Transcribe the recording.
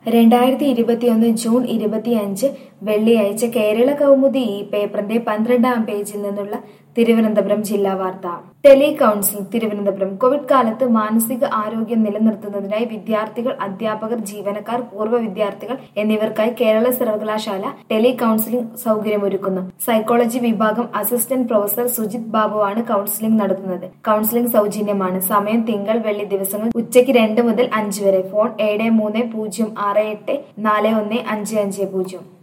രണ്ടായിരത്തി ഇരുപത്തിയൊന്ന് ജൂൺ ഇരുപത്തിയഞ്ച് വെള്ളിയാഴ്ച കേരള കൗമുദി ഈ പേപ്പറിന്റെ പന്ത്രണ്ടാം പേജിൽ നിന്നുള്ള തിരുവനന്തപുരം ജില്ലാ വാർത്ത ടെലി കൗൺസിലിംഗ് തിരുവനന്തപുരം കോവിഡ് കാലത്ത് മാനസിക ആരോഗ്യം നിലനിർത്തുന്നതിനായി വിദ്യാർത്ഥികൾ അധ്യാപകർ ജീവനക്കാർ പൂർവ്വ വിദ്യാർത്ഥികൾ എന്നിവർക്കായി കേരള സർവകലാശാല ടെലി കൗൺസിലിംഗ് സൗകര്യമൊരുക്കുന്നു സൈക്കോളജി വിഭാഗം അസിസ്റ്റന്റ് പ്രൊഫസർ സുജിത് ബാബുവാണ് കൗൺസിലിംഗ് നടത്തുന്നത് കൗൺസിലിംഗ് സൗജന്യമാണ് സമയം തിങ്കൾ വെള്ളി ദിവസങ്ങൾ ഉച്ചയ്ക്ക് രണ്ട് മുതൽ അഞ്ച് വരെ ഫോൺ ഏഴ് മൂന്ന് പൂജ്യം ആറ് എട്ട് നാല് ഒന്ന് അഞ്ച് അഞ്ച് പൂജ്യം